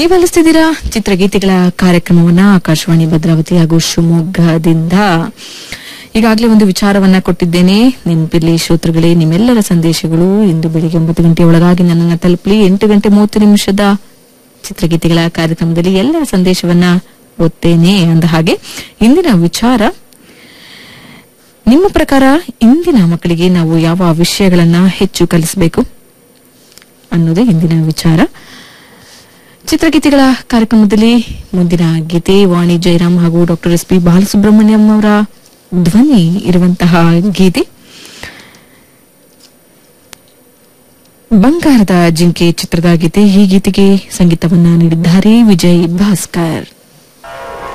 ನೀವು ಆಲಿಸ್ತಿದ್ದೀರಾ ಚಿತ್ರಗೀತೆಗಳ ಕಾರ್ಯಕ್ರಮವನ್ನ ಆಕಾಶವಾಣಿ ಭದ್ರಾವತಿ ಹಾಗೂ ಶಿವಮೊಗ್ಗದಿಂದ ಈಗಾಗಲೇ ಒಂದು ವಿಚಾರವನ್ನ ಕೊಟ್ಟಿದ್ದೇನೆ ನೆನಪಿರ್ಲಿ ಶ್ರೋತೃಗಳೇ ನಿಮ್ಮೆಲ್ಲರ ಸಂದೇಶಗಳು ಇಂದು ಬೆಳಿಗ್ಗೆ ಒಂಬತ್ತು ಗಂಟೆ ಒಳಗಾಗಿ ನನ್ನನ್ನು ತಲುಪಲಿ ಎಂಟು ಗಂಟೆ ಮೂವತ್ತು ನಿಮಿಷದ ಚಿತ್ರಗೀತೆಗಳ ಕಾರ್ಯಕ್ರಮದಲ್ಲಿ ಎಲ್ಲರ ಸಂದೇಶವನ್ನ ಓದ್ತೇನೆ ಅಂದ ಹಾಗೆ ಇಂದಿನ ವಿಚಾರ ನಿಮ್ಮ ಪ್ರಕಾರ ಇಂದಿನ ಮಕ್ಕಳಿಗೆ ನಾವು ಯಾವ ವಿಷಯಗಳನ್ನ ಹೆಚ್ಚು ಕಲಿಸಬೇಕು ಅನ್ನೋದೇ ಇಂದಿನ ವಿಚಾರ ಚಿತ್ರಗೀತೆಗಳ ಕಾರ್ಯಕ್ರಮದಲ್ಲಿ ಮುಂದಿನ ಗೀತೆ ವಾಣಿ ಜಯರಾಮ್ ಹಾಗೂ ಡಾಕ್ಟರ್ ಎಸ್ ಪಿ ಬಾಲಸುಬ್ರಹ್ಮಣ್ಯಂ ಅವರ ಧ್ವನಿ ಇರುವಂತಹ ಗೀತೆ ಬಂಗಾರದ ಜಿಂಕೆ ಚಿತ್ರದ ಗೀತೆ ಈ ಗೀತೆಗೆ ಸಂಗೀತವನ್ನ ನೀಡಿದ್ದಾರೆ ವಿಜಯ್ ಭಾಸ್ಕರ್